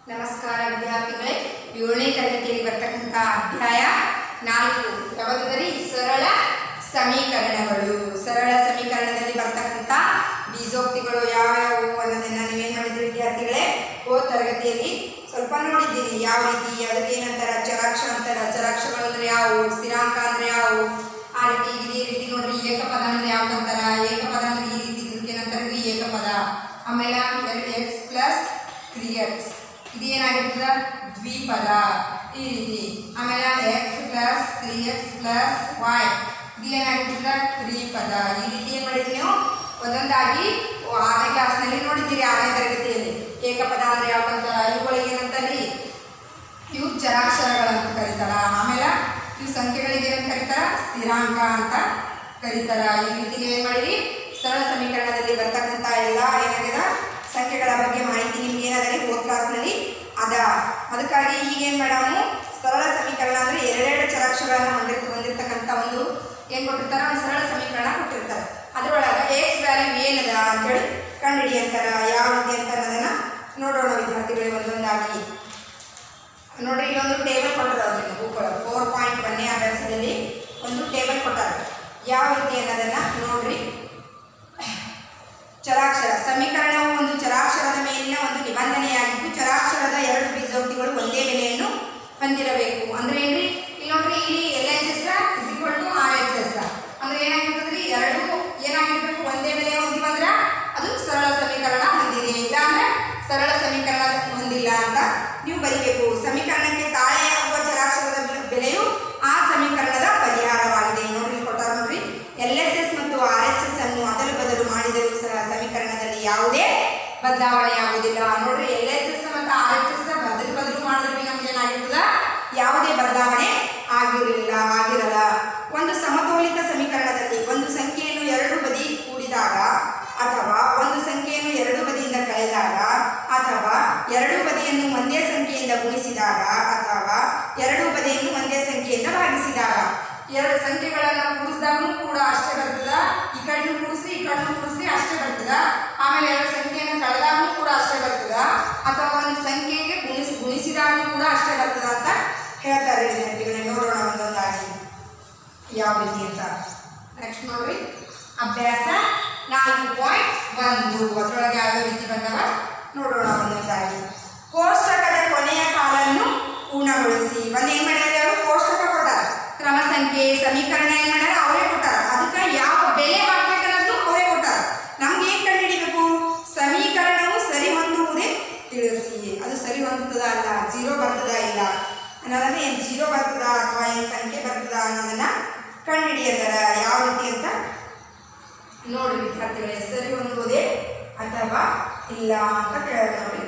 ನಮಸ್ಕಾರ ವಿದ್ಯಾರ್ಥಿಗಳೇ ಏಳನೇ ತರಗತಿಯಲ್ಲಿ ಬರ್ತಕ್ಕಂಥ ಅಧ್ಯಾಯ ನಾಲ್ಕು ಯಾವಾಗದರಿ ಸರಳ ಸಮೀಕರಣಗಳು ಸರಳ ಸಮೀಕರಣದಲ್ಲಿ ಬರ್ತಕ್ಕಂಥ ಬೀಜೋಕ್ತಿಗಳು ಯಾವ್ಯಾವು ಅನ್ನೋದನ್ನ ನೀವೇನು ಮಾಡಿದ್ರಿ ವಿದ್ಯಾರ್ಥಿಗಳೇ ಓ ತರಗತಿಯಲ್ಲಿ ಸ್ವಲ್ಪ ನೋಡಿದ್ದೀರಿ ಯಾವ ರೀತಿ ಅದಕ್ಕೆ ಏನಂತಾರ ಚರಾಕ್ಷ ಅಂತಾರ ಚರಾಕ್ಷಗಳು ಅಂದ್ರೆ ಯಾವುವು ಸ್ಥಿರಾಂಕ ಅಂದ್ರೆ ಯಾವುವು ಆ ರೀತಿ ಇದೇ ರೀತಿ ನೋಡ್ರಿ ಏಕಪದ ಅಂದ್ರೆ ಯಾವ್ದು ಅಂತಾರ ಏಕಪದ ಅಂದ್ರೆ ಈ ರೀತಿ ಇದಕ್ಕೆ ಏನಂತಾರೆ ರೀ ಏಕಪದ ಆಮೇಲೆ ಎಕ್ಸ್ ಪ್ಲಸ್ ತ್ರೀ ಎಕ್ಸ್ ಇದು ಏನಾಗಿರ್ತದ ದ್ವಿಪದ ಈ ರೀತಿ ಆಮೇಲೆ x plus three x plus y ಇದು ಏನಾಗಿರ್ತದ ತ್ರಿಪದ ಈ ರೀತಿ ಏನು ಮಾಡಿದ್ರಿ ನೀವು ಒಂದೊಂದಾಗಿ ಆರನೇ ಕ್ಲಾಸ್ನಲ್ಲಿ ನೋಡಿದ್ದೀರಿ ಆರನೇ ತರಗತಿಯಲ್ಲಿ ಏಕಪದ ಅಂದ್ರೆ ಯಾವ ಅಂತಾರ ಇವುಗಳಿಗೆ ಏನಂತಾರಿ ಇವು ಚರಾಕ್ಷರಗಳಂತ ಕರೀತಾರ ಆಮೇಲೆ ಇವು ಸಂಖ್ಯೆಗಳಿಗೆ ಏನಂತ ಕರೀತಾರ ಸ್ಥಿರಾಂಕ ಅಂತ ಕರೀತಾರ ಈ ರೀತಿ ಏನು ಮಾಡಿರಿ ಸರಳ ಸಮೀಕರಣದಲ್ಲಿ ಬರ್ತಕ್ಕಂಥ ಎಲ್ಲ ಏನಾಗ್ಯದ ಸಂಖ್ಯೆಗಳ ಬಗ್ಗೆ ಮಾಹಿತಿ ನಿಮ್ಗೆ ಏನಾದರೆ ಹೋದ ಕ್ಲಾಸ್ನಲ್ಲಿ ಅದ ಅದಕ್ಕಾಗಿ ಈಗೇನು ಮಾಡಾము ಸರಳ ಸಮೀಕರಣ ಅಂದರೆ ಎರಡೆರಡು ಚರಾಕ್ಷರಗಳನ್ನು ಹೊಂದಿರ್ ಹೊಂದಿರ್ತಕ್ಕಂಥ ಒಂದು ಏನು ಕೊಟ್ಟಿರ್ತಾರ ಒಂದು ಸರಳ ಸಮೀಕರಣ ಕೊಟ್ಟಿರ್ತಾರೆ ಅದರೊಳಗೆ ಎಕ್ಸ್ ವ್ಯಾಲ್ಯೂ ಏನದ ಅಂತೇಳಿ ಕಂಡುಹಿಡಿ ಅಂತಾರ ಯಾವ ರೀತಿ ಅಂತ ಅನ್ನೋದನ್ನ ನೋಡೋಣ ವಿದ್ಯಾರ್ಥಿಗಳಿಗೆ ಒಂದೊಂದಾಗಿ ನೋಡ್ರಿ ಇಲ್ಲೊಂದು ಟೇಬಲ್ ಕೊಟ್ಟದ ಅವ್ರಿಗೆ ಬುಕ್ ಫೋರ್ ಪಾಯಿಂಟ್ ಒನ್ನೇ ಅಭ್ಯಾಸದಲ್ಲಿ ಒಂದು ಟೇಬಲ್ ಕೊಟ್ಟಾರ ಯಾವ ರೀತಿ ಅನ್ನೋದನ್ನ ನೋಡ್ರಿ ಚರಾಕ್ಷರ ಸಮೀಕರಣವು ಒಂದು ಚರಾಕ್ಷರದ ಮೇಲಿನ ಒಂದು ನಿಬಂಧನೆಯಾಗಿದ್ದು ಚರಾಕ್ಷರದ ಎರಡು ಬೀಜೋಕ್ತಿಗಳು ಒಂದೇ ಬೆಲೆಯನ್ನು ಹೊಂದಿರಬೇಕು ಅಂದ್ರೆ ಏನ್ರಿ ಇಲ್ಲಿ ನೋಡ್ರಿ ಇಲ್ಲಿ L H S is equal to R H S ಅಂದ್ರೆ ಏನಾಗಿರ್ತದ್ರಿ ಎರಡು ಏನಾಗಿರ್ಬೇಕು ಒಂದೇ ಬೆಲೆ ಹೊಂದಿವಂದ್ರ ಅದು ಸರಳ ಸಮೀಕರಣ ಹೊಂದಿದೆ ಇಲ್ಲ ಅಂದ್ರೆ ಸರಳ ಸಮೀಕರಣ ಹೊಂದಿಲ್ಲ ಅಂತ ನೀವು ಬರಿಬೇಕು ಸಮೀಕರಣಕ್ಕೆ ತಾಳೆಯಾಗುವ ಚರಾಕ್ಷರದ ಬೆ- ಬೆಲೆಯು ಆ ಸಮೀಕರಣದ ಪರಿಹಾರವಾಗಿದೆ ನೋಡ್ರಿ ಇಲ್ಲಿ ಕೊಟ್ಟಾರ ನೋಡ್ರಿ ಎಲ್ ಎಚ್ ಎಸ್ ಮತ್ತು ಆರ್ ಎಚ್ ಎಸ್ ಅನ್ನು ಅದಲು ಬದಲು ಮಾಡಿದರೂ ಸಹ ಸಮೀಕರಣದಲ್ಲಿ ಯಾವುದೇ ಬದಲಾವಣೆ ಆಗುವುದಿಲ್ಲ ನೋಡ್ರಿ ಎಲ್ ಎಚ್ ಎಸ್ ಮತ್ತು ಆರ್ ಎಚ್ ಎಸ್ ಬದಲು ಬದಲು ಮಾಡಿದ್ರೆ ನಮ್ಗೆ ಏನಾಗಿರ್ತದ ಯಾವುದೇ ಬದಲಾವಣೆ ಆಗಿರಲಿಲ್ಲ ಆಗಿರಲ್ಲ ಒಂದು ಸಮತೋಲಿತ ಸಮೀಕರಣದಲ್ಲಿ ಒಂದು ಸಂಖ್ಯೆಯನ್ನು ಎರಡು ಬದಿ ಕೂಡಿದಾಗ ಅಥವಾ ಒಂದು ಸಂಖ್ಯೆಯನ್ನು ಎರಡು ಬದಿಯಿಂದ ಕಳೆದಾಗ ಅಥವಾ ಎರಡು ಬದಿಯನ್ನು ಒಂದೇ ಸಂಖ್ಯೆಯಿಂದ ಗುಣಿಸಿದಾಗ ಅಥವಾ ಎರಡು ಬದಿಯನ್ನು ಒಂದೇ ಸಂಖ್ಯೆಯಿಂದ ಭಾಗಿಸಿದಾಗ ಎರಡು ಸಂಖ್ಯೆಗಳನ್ನು ಕೂಡಿಸಿದಾಗೂ ಕೂಡ ಅಷ್ಟೇ ಬರ್ತದ ಈ ಕಡೆನೂ ಕೂಡಿಸಿ ಈ ಕಡೆನೂ ಕೂಡಿಸಿ ಅಷ್ಟೇ ಬರ್ತದ ಆಮೇಲೆ ಎರಡು ಸಂಖ್ಯೆಯನ್ನು ಕಳೆದಾಗೂ ಕೂಡ ಅಷ್ಟೇ ಬರ್ತದ ಅಥವಾ ಒಂದು ಸಂಖ್ಯೆಗೆ ಗುಣಿಸಿ ಗುಣಿಸಿದಾಗೂ ಕೂಡ ಅಷ್ಟೇ ಬರ್ತದ ಅಂತ ಹೇಳ್ತಾರೆ ವಿದ್ಯಾರ್ಥಿಗಳೇ ನೋಡೋಣ ಒಂದೊಂದಾಗಿ ಯಾವ ರೀತಿ ಅಂತ ನೆಕ್ಸ್ಟ್ ನೋಡ್ರಿ ಅಭ್ಯಾಸ ನಾಲ್ಕು ಪಾಯಿಂಟ್ ಒಂದು ಅದರೊಳಗೆ ಯಾವ ರೀತಿ ಬಂದವ ನೋಡೋಣ ಒಂದೊಂದಾಗಿ ಕೋಷ್ಟಕದ ಕೊನೆಯ ಸಾಲನ್ನು ಪೂರ್ಣಗೊಳಿಸಿ ಒಂದು ಏನ್ ಮಾಡ್ಯಾರ ಅವರು ಕೋಷ್ಟಕ ಕೊಟ್ಟಾರ ಕ್ರಮ ಸಂಖ್ಯೆ ಸಮೀಕರಣ ಏನ್ ಮಾಡ್ಯಾರ ಅವರೇ ಕೊಟ್ಟಾರ ಅದಕ್ಕೆ ಯಾವ ಬೆಲೆ ಹಾಕ್ಬೇಕನ್ನೋದು ಅವರೇ ಕೊಟ್ಟಾರ ನಮ್ಗೆ ಏನ್ ಕಂಡುಹಿಡಿಬೇಕು ಸಮೀಕರಣವು ಸರಿ ಹೊಂದುವುದೇ ತಿಳಿಸಿ ಅದು ಸರಿ ಹೊಂದುತ್ತದ ಅಲ್ಲ ಜೀರೋ ಬರ್ತದ ಇಲ್ಲ ಅನ್ನೋದನ್ನ ಏನು ಜೀರೋ ಬರ್ತದ ಅಥವಾ ಏನು ಸಂಖ್ಯೆ ಬರ್ತದ ಅನ್ನೋದನ್ನ ಕಂಡುಹಿಡಿಯದಾರ ಯಾವ ರೀತಿ ಅಂತ ನೋಡಿ ವಿದ್ಯಾರ್ಥಿಗಳೇ ಸರಿ ಹೊಂದುವುದೇ ಅಥವಾ ಇಲ್ಲ ಅಂತ ಕೇಳ ನೋಡಿ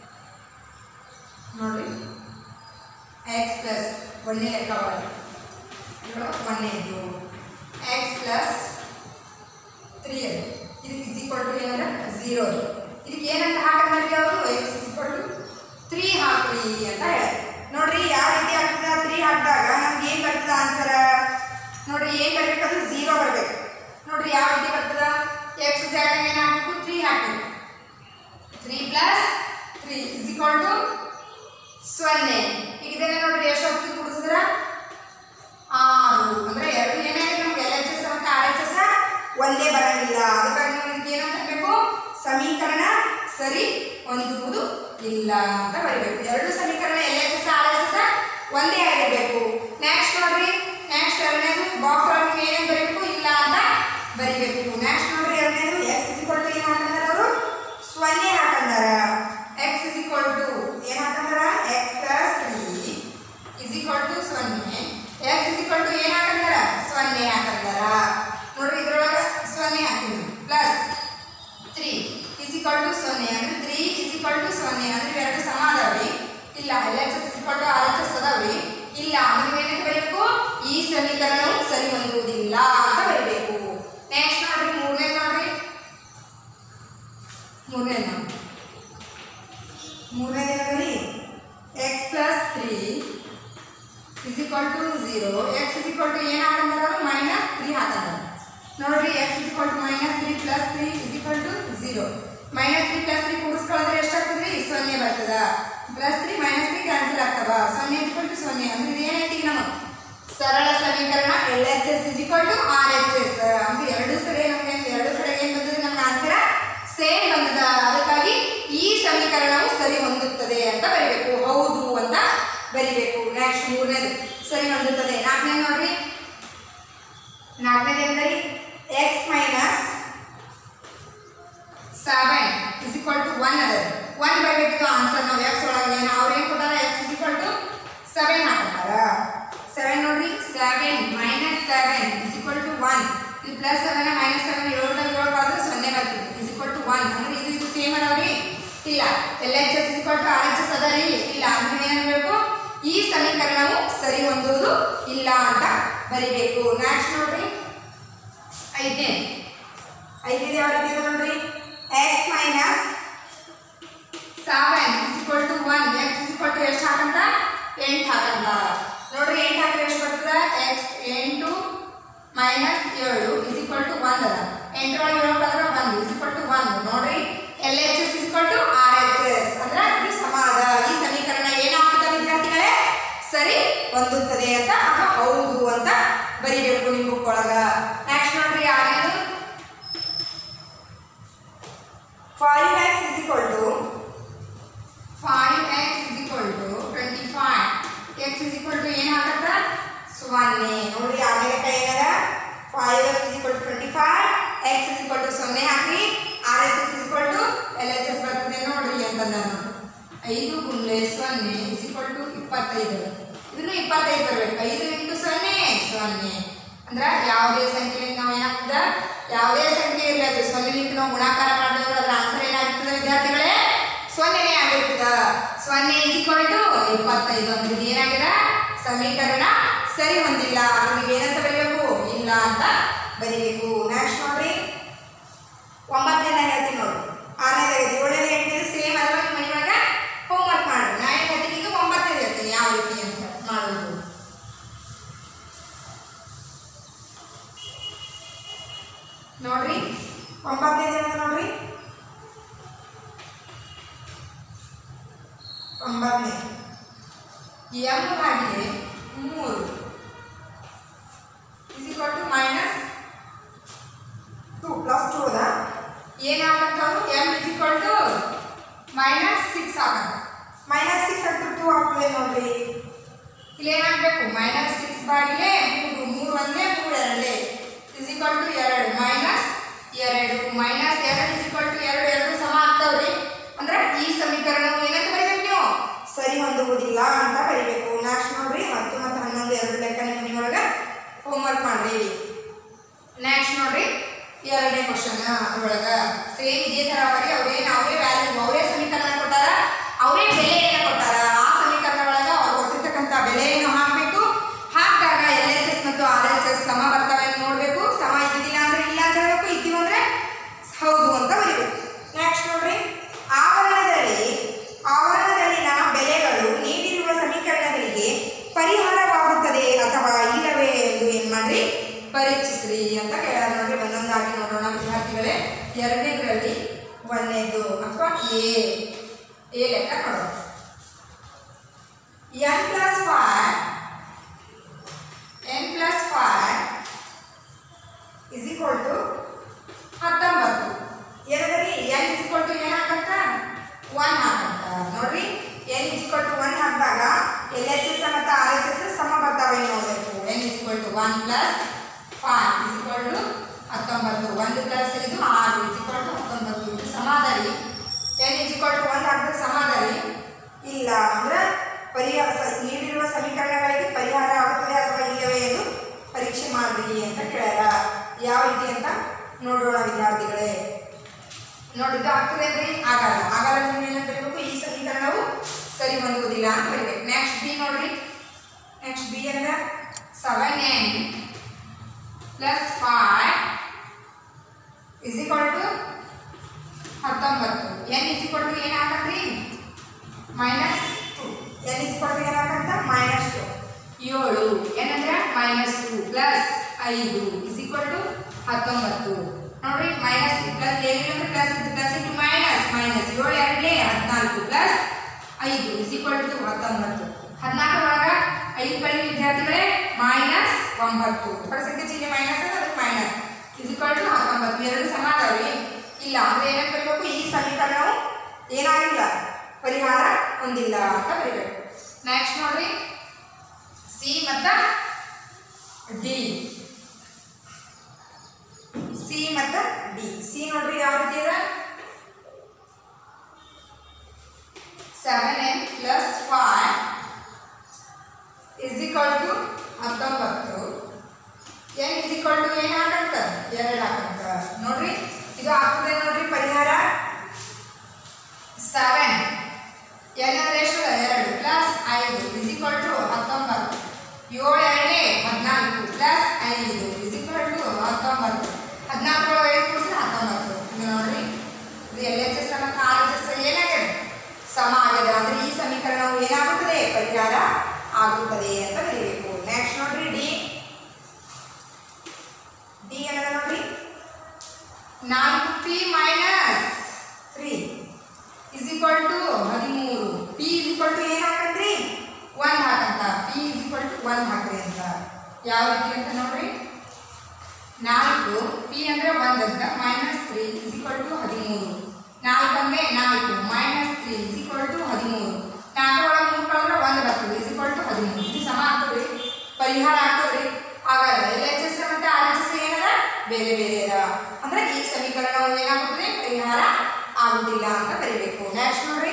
ನೋಡಿ ಎಕ್ಸ್ ಪ್ಲಸ್ ಒಂದೇ ಲೆಕ್ಕ ಒಳಗೆ ಒಂದೇದು ಎಕ್ಸ್ ಪ್ಲಸ್ ತ್ರೀ ಅದು ಇದಕ್ಕೆ ಇಸ್ ಈಕ್ವಲ್ ಟು ಏನಂದ್ರೆ ಝೀರೋ ಇದಕ್ಕೆ ಏನಂತ ಹಾಕಂದ್ರೆ ಅವರು X is equal to three ಹಾಕ್ರಿ ಅಂತ ಹೇಳಿ ನೋಡ್ರಿ ಯಾವ ರೀತಿ ಆಗ್ತದ ತ್ರೀ ಹಾಕಿದಾಗ ನಮ್ಗೆ ಏನು ಬರ್ತದ ಆನ್ಸರ್ ನೋಡ್ರಿ ಏನು ಬರ್ಬೇಕದು ಝೀರೋ ಬರಬೇಕು ನೋಡ್ರಿ ಯಾವ ರೀತಿ ಬರ್ತದ ಎಕ್ಸ್ ಜಾಗ ಏನು ಹಾಕಬೇಕು ತ್ರೀ ಹಾಕಬೇಕು three plus three is equal to ಸೊನ್ನೆ ಈಗ ಇದನ್ನ ನೋಡ್ರಿ ಎಷ್ಟು ಹೊತ್ತು ಕೂಡಿಸಿದ್ರ ಆರು ಅಂದ್ರೆ ಎರಡು ಏನಾಗಿದೆ ನಮ್ಗೆ ಎಲ್ ಎಚ್ ಎಸ್ ಮತ್ತು ಆರ್ ಎಚ್ ಎಸ್ ಒಂದೇ ಬರಂಗಿಲ್ಲ ಅದಕ್ಕಾಗಿ ನಾವು ಇದಕ್ಕೆ ಏನಂತ ಹಾಕ್ಬೇಕು ಸಮೀಕರಣ ಸರಿ ಹೊಂದುವುದು ಇಲ್ಲ ಅಂತ ಬರಿಬೇಕು ಎರಡು ಸಮೀಕರಣ L H S R H S ಒಂದೇ ಆಗಿರಬೇಕು ನೆಕ್ಸ್ಟ್ ನೋಡ್ರಿ ನೆಕ್ಸ್ಟ್ ಎರಡನೇದು ಬಾಕ್ಸ್ ಒಳಗೆ ಏನೇನು ಬರೀಬೇಕು ಇಲ್ಲ ಅಂತ ಬರಿಬೇಕು ನೆಕ್ಸ್ಟ್ ನೋಡ್ರಿ ಎರಡನೇದು ಎಕ್ಸ್ ಇಸ್ ಇಕ್ವಲ್ ಟು ಏನು ಹಾಕಂದಾರ ಅವರು ಸೊನ್ನೆ ಹಾಕಂದಾರ ಎಕ್ಸ್ ಇಸ್ ಇಕ್ವಲ್ ಟು ಏನು ಹಾಕಂದಾರ X plus three is equal to ಸೊನ್ನೆ ಎಕ್ಸ್ ಇಸ್ ಈಕ್ವಲ್ ಟು ಏನು ಹಾಕಂದಾರ ಸೊನ್ನೆ ಹಾಕಂದಾರ ನೋಡ್ರಿ ಇದ್ರೊಳಗೆ ಸೊನ್ನೆ ಹಾಕಿದ್ವಿ plus three is equal to ಸೊನ್ನೆ ಅಂದ್ರೆ ತ್ರೀ ಇಸ್ ಈಕ್ವಲ್ ಟು ಸೊನ್ನೆ ಅಂದ್ರೆ ಇವೆರಡು ಸಮ ಅದಾವ್ರಿ ಇಲ್ಲ L H S equal to R H S ಅದಾವ್ರಿ ಇಲ್ಲ ಅಂದ್ರೆ ಏನಂತ ಬರೀಬೇಕು ಈ ಸಮೀಕರಣವು ಸರಿ ಹೊಂದುವುದಿಲ್ಲ ಅಂತ ಬರೀಬೇಕು ನೆಕ್ಸ್ಟ್ ನೋಡ್ರಿ ಮೂರನೇ ನೋಡ್ರಿ ಮೂರನೇ ಮೂರನೇ ದಿನದಲ್ಲಿ X plus three is equal to zero X is equal to ಏನು ಹಾಕಂದಾರ ಮೈನಸ್ ತ್ರೀ ಹಾಕಂದಾರ ನೋಡ್ರಿ X is equal to minus three plus three is equal to zero minus three plus three ಕೂಡಿಸ್ಕೊಳ್ಳೋದ್ರೆ ಎಷ್ಟಾಗ್ತದ್ರಿ ಸೊನ್ನೆ ಬರ್ತದ ಪ್ಲಸ್ ಸರಳ ಸಮೀಕರಣ L H S is equal to R H S ಅಂದ್ರೆ ಎರಡು ಸರಿ ನಮಗೆ ಎರಡು ಸರಿ ಏನು ಬಂದದ ನಮ್ಗೆ ಆನ್ಸರ್ ಸೇಮ್ ಬಂದದ ಅದಕ್ಕಾಗಿ ಈ ಸಮೀಕರಣವು ಸರಿ ಹೊಂದುತ್ತದೆ ಅಂತ ಬರಿಬೇಕು ಹೌದು ಅಂತ ಬರಿಬೇಕು ನೆಕ್ಸ್ಟ್ ಮೂರನೇದು ಸರಿ ಹೊಂದುತ್ತದೆ ನಾಲ್ಕನೇ ನೋಡ್ರಿ ನಾಲ್ಕನೇದು ಎಂದರೆ X minus seven is equal to one ಅದ ಒನ್ ಬರಬೇಕಿತ್ತು ಆನ್ಸರ್ ನಾವು ಎಕ್ಸ್ ಒಳಗೆ ಅವ್ರು ಏನು ಕೊಟ್ಟಾರ X is equal to seven ಹಾಕ್ತಾರ ಸೆವೆನ್ ನೋಡ್ರಿ seven minus seven is equal to one ಇದು ಪ್ಲಸ್ ಸೆವೆನ್ ಮೈನಸ್ ಸೆವೆನ್ ಏಳದಾಗ ಏಳು ಬಾದ್ರೆ ಸೊನ್ನೆ ಬರ್ತದೆ ಇಸ್ ಈಕ್ವಲ್ ಟು ಒನ್ ಅಂದ್ರೆ ಇದು ಇದು ಸೇಮ್ ಅದಾವ್ರಿ ಇಲ್ಲ L H S equal to R H S ಅದ ರೀ ಇಲ್ಲ ಅಂದ್ರೆ ಏನಾಗಬೇಕು ಈ ಸಮೀಕರಣವು ಸರಿ ಹೊಂದುವುದು ಇಲ್ಲ ಅಂತ ಬರಿಬೇಕು ನೆಕ್ಸ್ಟ್ ನೋಡ್ರಿ ಐದನೇ ಐದನೇ ಯಾವ ರೀತಿ ಇದೆ ನೋಡ್ರಿ X minus seven is equal to one X is equal to ಎಷ್ಟು ಹಾಕಂತ ಎಂಟು ಹಾಕಂತ ನೋಡ್ರಿ ಎಂಟು ಹಾಕಿದ್ರೆ ಎಷ್ಟು ಬರ್ತದೆ ಎಕ್ಸ್ ಎಂಟು ಮೈನಸ್ ಏಳು ಇಸ್ ಈಕ್ವಲ್ ಟು ಒನ್ ಅದ ಎಂಟರೊಳಗೆ ಏಳು ಬಂದ್ರೆ ಒಂದು ಇಸ್ ಈಕ್ವಲ್ ಟು ಒನ್ ನೋಡ್ರಿ L H S is equal to R H S ಅಂದ್ರೆ ಇದು ಸಮ ಅದ ಈ ಸಮೀಕರಣ ಏನಾಗ್ತದೆ ವಿದ್ಯಾರ್ಥಿಗಳೇ ಸರಿ ಹೊಂದುತ್ತದೆ ಅಂತ ಅಥವಾ ಹೌದು ಅಂತ ಬರಿಬೇಕು ನಿಮ್ಮ ಬುಕ್ ಒಳಗ ನೆಕ್ಸ್ಟ್ ನೋಡ್ರಿ ಯಾರ್ಯಾರು five X is equal to five X is equal to twenty five X is equal to ಏನು ಹಾಕತ್ತ ಸೊನ್ನೆ ನೋಡ್ರಿ ಆಮೇಲೆ ಕೈ ಏನದ five X is equal to twenty five X is equal to ಸೊನ್ನೆ ಹಾಕಿ R H S is equal to L H S ಬರ್ತದೆ ನೋಡ್ರಿ ಅಂತಂದ ನೋಡಿ ಐದು ಗುಂಡ್ಲೆ ಸೊನ್ನೆ ಇಸ್ ಈಕ್ವಲ್ ಟು ಇಪ್ಪತ್ತೈದು ಇದನ್ನು ಇಪ್ಪತ್ತೈದು ಬರಬೇಕು ಐದು ಇಂಟು ಸೊನ್ನೆ ಸೊನ್ನೆ ಅಂದ್ರೆ ಯಾವುದೇ ಸಂಖ್ಯೆಯಿಂದ ನಾವು ಏನಾಗ್ತದ ಯಾವುದೇ ಸಂಖ್ಯೆ ಇರಲಿ ಅದು ಸೊನ್ನೆಲಿಂದ ನಾವು ಗುಣಾಕಾರ ಮಾಡಿದ್ರೆ ಅದರ ಆನ್ಸರ್ ಏನಾಗ್ತದೆ ವಿದ್ಯಾರ್ಥಿಗಳೇ ಸೊನ್ನೆನೇ ಆಗಿರ್ತದ ಸೊನ್ನೆ ಈಕ್ವಲ್ ಟು ಇಪ್ಪತ್ತೈದು ಅಂದ್ರೆ ಇದು ಏನಾಗಿದೆ ಸಮೀಕರಣ ಸರಿ ಹೊಂದಿಲ್ಲ ನಮಗೆ ಏನಂತ ಬರೀಬೇಕು ಇಲ್ಲ ಅಂತ ಬರೀಬೇಕು ನೆಕ್ಸ್ಟ್ ನೋಡ್ರಿ ಒಂಬತ್ತನೇದ ಹೇಳ್ತೀನಿ ನೋಡಿ ಆರನೇದ ಏಳನೇದ ಎಂಟನೇದು ಸೇಮ್ ಅದರ ನಿಮ್ಮ ಮನೆಯೊಳಗೆ ಹೋಮ್ವರ್ಕ್ ಮಾಡಿ ನಾ ಏನು ಹೇಳ್ತೀನಿ ಈಗ ಒಂಬತ್ತನೇದು ಹೇಳ್ತೀನಿ ಯಾವ ರೀತಿ ಅಂತ ಮಾಡೋದು ನೋಡ್ರಿ ಒಂಬತ್ತನೇದು ಏನಂತ ನೋಡ್ರಿ ಒಂಬತ್ತನೇ ಎಂ ಭಾಗಿಲೆ ಮೂರು is equal to minus two plus two ಅದ ಏನಾಗತ್ತವು M is equal to minus six ಆಗತ್ತ ಮೈನಸ್ ಸಿಕ್ಸ್ ಅಂತ ಟು ಆಗ್ತದೆ ನೋಡ್ರಿ ಇಲ್ಲಿ ಏನಾಗಬೇಕು ಮೈನಸ್ ಸಿಕ್ಸ್ ಬಾಗಿಲೆ ಮೂರು ಮೂರು ಒಂದೇ ಮೂರು ಎರಡೇ ಇಸ್ ಈಕ್ವಲ್ ಟು ಎರಡು ಮೈನಸ್ ಎರಡು ಮೈನಸ್ ಎರಡು ಇಸ್ ಈಕ್ವಲ್ ಟು ಎರಡು ಎರಡು ಸಮ ಆಗ್ತಾವ್ರಿ ಅಂದ್ರೆ ಈ ಸಮೀಕರಣವು ಏನಂತ ಬರೀಬೇಕು ನೀವು ಸರಿ ಹೊಂದುವುದಿಲ್ಲ ಅಂತ ಬರೀಬೇಕು ನೆಕ್ಸ್ಟ್ ನೋಡ್ರಿ ಹತ್ತು ಮತ್ತು ಹನ್ನೊಂದು ಎರಡು ಲೆಕ್ಕ ನಿಮ್ಮ ಮನೆಯೊಳಗೆ ಹೋಮ್ವರ್ಕ್ ಮಾಡ್ರಿ ನೆಕ್ಸ್ಟ್ ನೋಡ್ರಿ ಎರಡನೇ ಕ್ವಶನ್ ಅದ್ರೊಳಗ ಸೇಮ್ ಇದೇ ತರ ಅವರಿ ಅವ್ರೇನು ಅವರೇ ವ್ಯಾಲ್ಯೂ ಅವರೇ ಸಮೀಕರಣ ಕೊಟ್ಟಾರ ಅವರೇ ಬೆಲೆಯನ್ನು ಕೊಟ್ಟಾರ ಆ ಸಮೀಕರಣ ಒಳಗ ಅವ್ರು ಕೊಟ್ಟಿರ್ತಕ್ಕಂಥ ಬೆಲೆಯನ್ನು ಹಾಕಬೇಕು ಹಾಕಿದಾಗ ಎಲ್ ಎಚ್ ಎಸ್ ಮತ್ತು ಆರ್ ಎಚ್ ಎಸ್ ಸಮ ಬರ್ತವೆ ಅಂತ ನೋಡಬೇಕು ಸಮ ಇದ್ದಿದ್ದಿಲ್ಲ ಅಂದ್ರೆ ಇಲ್ಲ ಅಂತ ಹೇಳ್ಬೇಕು ಇದ್ದೀವಿ ಅಂದ್ರೆ ಹೌದು ಅಂತ ಬರೀಬೇಕು ನೆಕ್ಸ್ಟ್ ನೋಡ್ರಿ ಆವರಣದಲ್ಲಿ ಆವರಣದಲ್ಲಿನ ಬೆಲೆಗಳು ನೀಡಿರುವ ಸಮೀಕರಣಗಳಿಗೆ ಪರಿಹಾರವಾಗುತ್ತದೆ ಅಥವಾ ಇಲ್ಲವೇ ಎಂದು ಏನು ಮಾಡ್ರಿ ಪರೀಕ್ಷಿಸ್ರಿ ಅಂತ ಕೇಳ ನೋಡ್ರಿ ಒಂದೊಂದಾಗಿ ನೋಡೋಣ ವಿದ್ಯಾರ್ಥಿಗಳೇ ಎರಡನೇದರಲ್ಲಿ ಒಂದನೇದು ಅಥವಾ ಎ ಎ ಲೆಕ್ಕ ನೋಡೋಣ N plus five N plus five is equal to ಹತ್ತೊಂಬತ್ತು ಎರಡರಲ್ಲಿ ಎನ್ ಇಸ್ ಈಕ್ವಲ್ ಟು ಏನು ಹಾಕಂತ ಒನ್ ಹಾಕಂತ ನೋಡ್ರಿ N is equal to one ಹಾಕಿದಾಗ ಎಲ್ ಎಚ್ ಎಸ್ ಮತ್ತು ಆರ್ ಎಚ್ ಎಸ್ ಸಮ ಬರ್ತಾವೆ ನೋಡಬೇಕು N is equal to one plus five is equal to ಹತ್ತೊಂಬತ್ತು ಒಂದು ಪ್ಲಸ್ ಇದು ಆರು ಇಸ್ ಈಕ್ವಲ್ ಟು ಹತ್ತೊಂಬತ್ತು ಇದು ಸಮಾಧಾರಿ ಎನ್ ಇಸ್ ಈಕ್ವಲ್ ಟು ಒಂದು ಹಾಕಿದ್ರೆ ಸಮಾಧಾರಿ ಇಲ್ಲ ಅಂದ್ರೆ ಪರಿಹಾರ ಸ- ನೀಡಿರುವ ಸಮೀಕರಣಗಳಿಗೆ ಪರಿಹಾರ ಆಗುತ್ತದೆ ಅಥವಾ ಇಲ್ಲವೇ ಎಂದು ಪರೀಕ್ಷೆ ಮಾಡ್ರಿ ಅಂತ ಕೇಳ್ಯಾರ ಯಾವ ರೀತಿ ಅಂತ ನೋಡೋಣ ವಿದ್ಯಾರ್ಥಿಗಳೇ ನೋಡಿದ್ದು ಆಗ್ತದೆ ಅಂದ್ರೆ ಆಗಲ್ಲ ಆಗಲ್ಲ ಅಂದ್ರೆ ನೀವು ಏನಂತ ಬರೀಬೇಕು ಈ ಸಮೀಕರಣವು ಸರಿ ಹೊಂದುವುದಿಲ್ಲ ಅಂತ ಬರೀಬೇಕು ನೆಕ್ಸ್ಟ್ ಬಿ ನೋಡ್ರಿ ನೆಕ್ಸ್ಟ್ ಬಿ ಅಂದ್ರೆ seven N plus five is equal to ಹತ್ತೊಂಬತ್ತು ಎನ್ ಇಸ್ ಈಕ್ವಲ್ ಟು ಏನು ಹಾಕಂದ್ರಿ minus two N is equal to ಏನು ಹಾಕಂತ ಮೈನಸ್ ಟು ಏಳು ಏನಂದ್ರೆ ಮೈನಸ್ ಟು ಪ್ಲಸ್ ಐದು ಇಸ್ ಈಕ್ವಲ್ ಟು ಹತ್ತೊಂಬತ್ತು ನೋಡ್ರಿ ಮೈನಸ್ ಪ್ಲಸ್ ಏನಿಲ್ಲ plus plus into minus minus ಏಳು ಎರಡನೇ ಹದಿನಾಲ್ಕು ಪ್ಲಸ್ ಐದು ಇಸ್ ಈಕ್ವಲ್ ಟು ಹತ್ತೊಂಬತ್ತು ಹದಿನಾಲ್ಕು ಒಳಗ ಐದು ಕಡಿಮೆ ವಿದ್ಯಾರ್ಥಿಗಳೇ ಮೈನಸ್ ಒಂಬತ್ತು ದೊಡ್ಡ ಸಂಖ್ಯೆ ಚಿಹ್ನೆ ಮೈನಸ್ ಅಂದ್ರೆ ಅದಕ್ಕೆ ಮೈನಸ್ ಇಸಿಕ್ವಲ್ ಟು ಹತ್ತೊಂಬತ್ತು ಎರಡು ಸಮ ಅದಾವ್ರಿ ಇಲ್ಲ ಅಂದ್ರೆ ಏನಂತ ಬರೀಬೇಕು ಈ ಸಮೀಕರಣವು ಏನಾಗಿಲ್ಲ ಪರಿಹಾರ ಹೊಂದಿಲ್ಲ ಅಂತ ಬರೀಬೇಕು ನೆಕ್ಸ್ಟ್ ನೋಡ್ರಿ ಸಿ ಮತ್ತ ಡಿ ಸಿ ಮತ್ತ ಡಿ ಸಿ ನೋಡ್ರಿ ಯಾವ ರೀತಿ ಇದೆ seven N plus five is equal to ಹತ್ತೊಂಬತ್ತು ಎನ್ ಇಸ್ ಈಕ್ವಲ್ ಟು ಏನು ಹಾಕಂತ ಎರಡು ಹಾಕಂತ ನೋಡ್ರಿ ಇದು ಆಗ್ತದೆ ನೋಡ್ರಿ ಪರಿಹಾರ ಸೆವೆನ್ ಎನ್ ಅಂದ್ರೆ ಎಷ್ಟು ಎರಡು ಪ್ಲಸ್ ಐದು ಇಸ್ ಈಕ್ವಲ್ ಟು ಹತ್ತೊಂಬತ್ತು ಏಳು ಎರಡನೇ ಹದಿನಾಲ್ಕು ಪ್ಲಸ್ ಐದು ಇಸ್ ಈಕ್ವಲ್ ಟು ಹತ್ತೊಂಬತ್ತು ಹದಿನಾಲ್ಕು ಐದು ಕೂಡಿಸಿದ್ರೆ ಹತ್ತೊಂಬತ್ತು ಇದು ನೋಡ್ರಿ ಇದು ಎಲ್ ಎಚ್ ಎಸ್ ಮತ್ತು ಆರ್ ಎಚ್ ಎಸ್ ಏನಾಗಿದೆ ಸಮ ಆಗಿದೆ ಅಂದ್ರೆ ಈ ಸಮೀಕರಣವು ಏನಾಗುತ್ತದೆ ಪರಿಹಾರ ಆಗುತ್ತದೆ ಅಂತ ಬರೀಬೇಕು ನೆಕ್ಸ್ಟ್ ನೋಡ್ರಿ ಡಿ ಡಿ ಏನದ ನೋಡ್ರಿ ನಾಲ್ಕು P minus three is equal to ಹದಿಮೂರು ಪಿ ಇಸ್ ಈಕ್ವಲ್ ಟು ಏನು ಹಾಕಂದ್ರಿ ಒನ್ ಹಾಕಂತ P is equal to one ಹಾಕ್ರಿ ಅಂತ ಯಾವ ರೀತಿ ಅಂತ ನೋಡ್ರಿ ನಾಲ್ಕು ಪಿ ಅಂದರೆ ಒಂದು ಅಂತ minus three is equal to ಹದಿಮೂರು ನಾಲ್ಕು ಅಂದರೆ ನಾಲ್ಕು minus three is equal to ಹದಿಮೂರು ನಾಲ್ಕರೊಳಗೆ ಮೂರು ಕಳೆದ್ರೆ ಒಂದು ಬರ್ತದೆ ಇಸ್ ಈಕ್ವಲ್ ಟು ಹದಿಮೂರು ಇದು ಸಮ ಆಗ್ತದೆ ಪರಿಹಾರ ಆಗ್ತದೆ ಹಾಗಾದ್ರೆ ಎಲ್ ಎಚ್ ಎಸ್ ಮತ್ತು ಆರ್ ಎಚ್ ಎಸ್ ಏನದ ಬೇರೆ ಬೇರೆ ಅದ ಅಂದ್ರೆ ಈ ಸಮೀಕರಣವು ಏನಾಗುತ್ತದೆ ಪರಿಹಾರ ಆಗುದಿಲ್ಲ ಅಂತ ಬರೀಬೇಕು ನೆಕ್ಸ್ಟ್ ನೋಡ್ರಿ